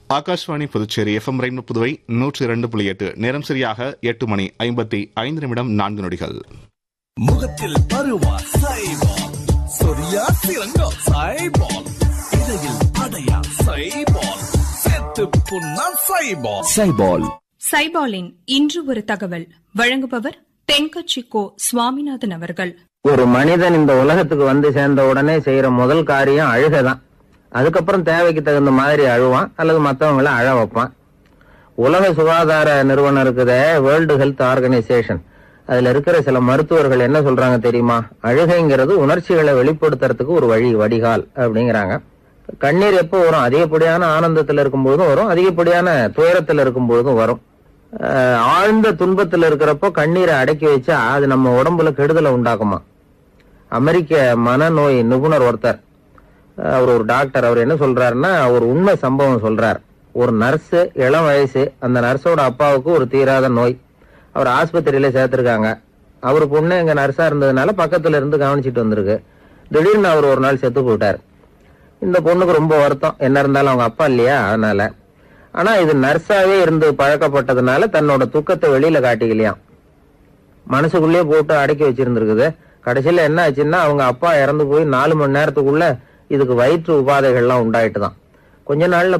Akashvani Puducherry FM rainbow Puduvai நூற்றி இரண்டு புள்ளி எட்டு நேரம் சரியாக எட்டு மணி ஐம்பத்தி ஐந்து நிமிடம் நான்கு நொடிகள் முகத்தில் பருவா சைபால் சொரியா சிறங்கா சைபால் இடையில் அடையா சைபால் செத்து புண்ணா சைபால் சைபால் சைபாலின் இன்று ஒரு தகவல் வழங்குபவர் தென்கட்சி கோ சுவாமிநாதன் அவர்கள் ஒரு மனிதன் இந்த உலகத்துக்கு வந்து சேர்ந்த உடனே செய்யற முதல் காரியம் அழுகதான் அதுக்கப்புறம் தேவைக்கு தகுந்த மாதிரி அழுவான் அல்லது மற்றவங்கள அழ வைப்பான் உலக சுகாதார நிறுவனம் இருக்குதே வேர்ல்டு ஹெல்த் ஆர்கனைசேஷன் அதுல இருக்கிற சில மருத்துவர்கள் என்ன சொல்றாங்க தெரியுமா அழுகைங்கிறது உணர்ச்சிகளை வெளிப்படுத்துறதுக்கு ஒரு வழி வடிகால் அப்படிங்கிறாங்க கண்ணீர் எப்போ வரும் அதிகப்படியான ஆனந்தத்துல இருக்கும்போதும் வரும் அதிகப்படியான துயரத்துல இருக்கும்போதும் வரும் அஹ், ஆழ்ந்த துன்பத்துல இருக்கிறப்போ கண்ணீரை அடக்கி வச்சா அது நம்ம உடம்புல கெடுதலை உண்டாக்குமா அமெரிக்க மனநோய் நிபுணர் ஒருத்தர் அஹ், அவர் ஒரு டாக்டர் அவர் என்ன சொல்றாருன்னா ஒரு உண்மை சம்பவம் சொல்றார் ஒரு நர்ஸ் இளம் வயசு அந்த நர்ஸோட அப்பாவுக்கு ஒரு தீராத நோய் அவர் ஆஸ்பத்திரியில சேர்த்திருக்காங்க அவர் பொண்ணு எங்க நர்ஸா இருந்ததுனால பக்கத்துல இருந்து கவனிச்சிட்டு வந்திருக்கு திடீர்னு அவர் ஒரு நாள் செத்து போயிட்டார் இந்த பொண்ணுக்கு ரொம்ப வருத்தம் என்ன இருந்தாலும் அவங்க அப்பா இல்லையா அதனால ஆனா இது நர்ஸாவே இருந்து பழக்கப்பட்டதுனால தன்னோட துக்கத்தை வெளியில காட்டிக்கலையாம் மனசுக்குள்ளேயே போட்டு அடக்கி வச்சிருந்திருக்குது கடைசியில என்ன ஆச்சுன்னா அவங்க அப்பா இறந்து போய் நாலு மணி நேரத்துக்குள்ள இதுக்கு வயிற்று உபாதைகள்லாம் உண்டாயிட்டு தான் கொஞ்ச நாள்ல